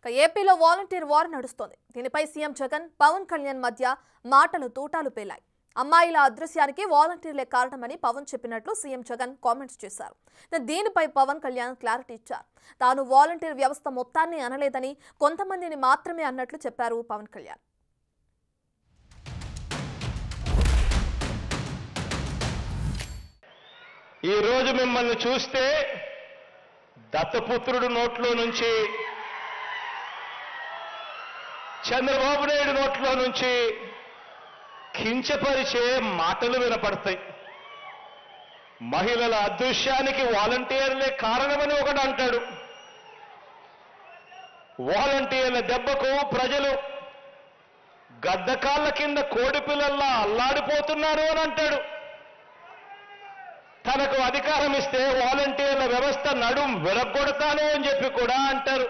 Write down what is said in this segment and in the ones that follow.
ఏపీలో volunteer war నడుస్తోంది దీనిపై సీఎం జగన్ పవన్ కళ్యాణ్ మధ్య మాటలు తూటాలు పేలాయి అమ్మాయిల అదృశ్యానికి వాలంటీర్లే కారణమని పవన్ చెప్పినట్లు సీఎం జగన్ కామెంట్స్ చేశారు దీనిపై పవన్ కళ్యాణ్ క్లారిటీ ఇచ్చారు తాను వాలంటీర్ వ్యవస్థ మొత్తాన్ని అనలేదని కొంతమందిని మాత్రమే అన్నట్లు చెప్పారు పవన్ కళ్యాణ్ ఈరోజు మిమ్మల్ని చూస్తే దత్తపుత్రుడు నోట్లో నుంచి చంద్రబాబు నాయుడు నోట్లో నుంచి కించపరిచే మాటలు వినపడతాయి మహిళల అదృశ్యానికి వాలంటీర్లే కారణమని ఒకడు అంటాడు వాలంటీర్ల దెబ్బకు ప్రజలు గద్దకాళ్ళ కింద కోడి పిల్లల్లా అల్లాడిపోతున్నారు అని అంటాడు తనకు అధికారం ఇస్తే వాలంటీర్ల వ్యవస్థ నడుం విరగొడతాను అని చెప్పి కూడా అంటారు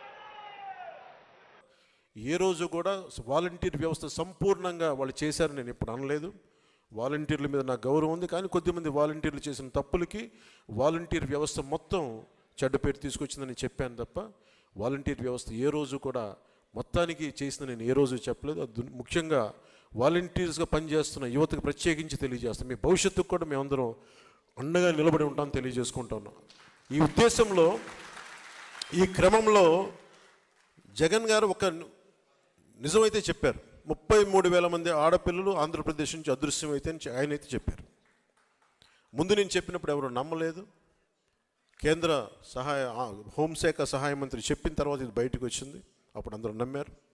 ఏ రోజు కూడా వాలంటీర్ వ్యవస్థ సంపూర్ణంగా వాళ్ళు చేశారని నేను ఇప్పుడు అనలేదు వాలంటీర్ల మీద నాకు గౌరవం ఉంది కానీ కొద్దిమంది వాలంటీర్లు చేసిన తప్పులకి వాలంటీర్ వ్యవస్థ మొత్తం చెడ్డ పేరు తీసుకొచ్చిందని చెప్పాను తప్ప వాలంటీర్ వ్యవస్థ ఏ రోజు కూడా మొత్తానికి చేసిన నేను ఏ రోజు చెప్పలేదు అది ముఖ్యంగా వాలంటీర్స్గా పనిచేస్తున్న యువతకు ప్రత్యేకించి తెలియజేస్తాం మీ భవిష్యత్తుకు కూడా మేమందరం అండగా నిలబడి ఉంటాం తెలియజేసుకుంటున్నాం ఈ ఉద్దేశంలో ఈ క్రమంలో జగన్ గారు ఒక నిజమైతే చెప్పారు ముప్పై మూడు వేల మంది ఆడపిల్లలు ఆంధ్రప్రదేశ్ నుంచి అదృశ్యం అయితే అని ఆయన అయితే చెప్పారు ముందు నేను చెప్పినప్పుడు ఎవరు నమ్మలేదు కేంద్ర సహాయ ఆ, హోంశాఖ సహాయ మంత్రి చెప్పిన తర్వాత ఇది బయటకు వచ్చింది అప్పుడు అందరూ నమ్మారు